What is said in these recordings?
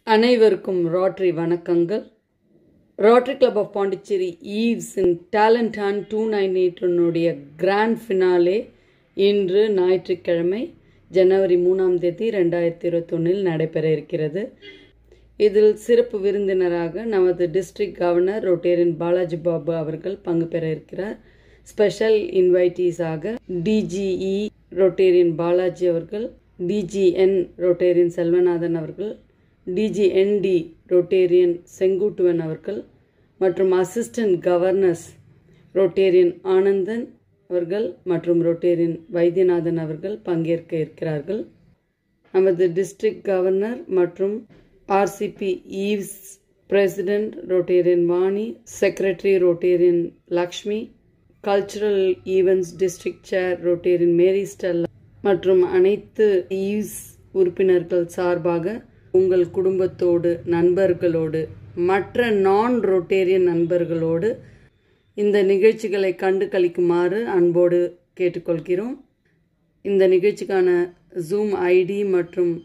அனைவருக்கும் ராட்ரி வணக்கங்கள் Rotary club of Pondicherry ஈவ்ஸின் டேலண்ட் ஹண்ட் டூ நைன் எயிட்டுனுடைய கிராண்ட் ஃபினாலே இன்று ஞாயிற்றுக்கிழமை ஜனவரி மூணாம் தேதி ரெண்டாயிரத்தி இருபத்தொன்னில் நடைபெற இருக்கிறது இதில் சிறப்பு விருந்தினராக நமது district governor Rotarian Balaji Babu அவர்கள் பங்கு பெற இருக்கிறார் ஸ்பெஷல் இன்வைட்டீஸாக டிஜிஇ ரொட்டேரியன் பாலாஜி அவர்கள் டிஜிஎன் ரொட்டேரியன் செல்வநாதன் அவர்கள் டிஜிஎன்டி ரொட்டேரியன் செங்குட்டுவன் அவர்கள் மற்றும் அசிஸ்டன்ட் கவர்னர்ஸ் ரொட்டேரியன் ஆனந்தன் அவர்கள் மற்றும் ரொட்டேரியன் வைத்தியநாதன் அவர்கள் பங்கேற்க இருக்கிறார்கள் நமது டிஸ்ட்ரிக்ட் கவர்னர் மற்றும் RCP Eves president Rotarian Vani secretary Rotarian Lakshmi cultural events district chair Rotarian Mary Stella மற்றும் அனைத்து ஈவ்ஸ் உறுப்பினர்கள் சார்பாக உங்கள் குடும்பத்தோடு நண்பர்களோடு மற்ற நான் ரொட்டேரியன் நண்பர்களோடு இந்த நிகழ்ச்சிகளை கண்டு கழிக்குமாறு அன்போடு கேட்டுக்கொள்கிறோம் இந்த நிகழ்ச்சிக்கான ஜூம் ஐடி மற்றும்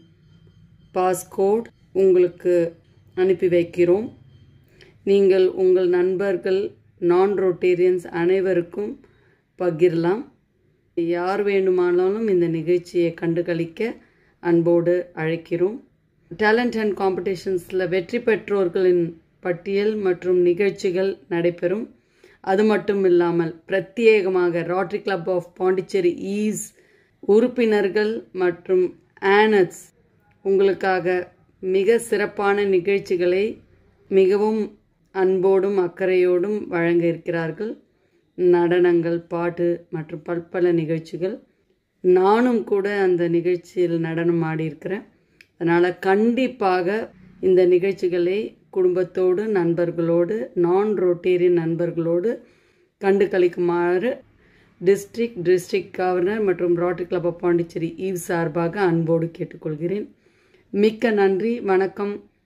பாஸ்கோட் உங்களுக்கு அனுப்பி வைக்கிறோம் நீங்கள் உங்கள் நண்பர்கள் நான் ரொட்டேரியன்ஸ் அனைவருக்கும் பகிரலாம் யார் வேண்டுமானாலும் இந்த நிகழ்ச்சியை கண்டு கழிக்க அன்போடு அழைக்கிறோம் டேலண்ட் அண்ட் காம்படிஷன்ஸில் வெற்றி பெற்றோர்களின் பட்டியல் மற்றும் நிகழ்ச்சிகள் நடைபெறும் அது மட்டும் இல்லாமல் பிரத்யேகமாக Rotary club of Pondicherry Eves உறுப்பினர்கள் மற்றும் ஆனட்ஸ் உங்களுக்காக மிக சிறப்பான நிகழ்ச்சிகளை மிகவும் அன்போடும் அக்கறையோடும் வழங்க இருக்கிறார்கள் நடனங்கள் பாட்டு மற்றும் பற்பல நிகழ்ச்சிகள் நானும் கூட அந்த நிகழ்ச்சியில் நடனம் ஆடியிருக்கிறேன் அதனால் கண்டிப்பாக இந்த நிகழ்ச்சிகளை குடும்பத்தோடு நண்பர்களோடு நான் ரொட்டேரியன் நண்பர்களோடு கண்டு கழிக்குமாறு டிஸ்ட்ரிக்ட் டிஸ்ட்ரிக்ட் கவர்னர் மற்றும் Rotary club of Pondicherry Eve சார்பாக அன்போடு கேட்டுக்கொள்கிறேன் மிக்க நன்றி வணக்கம்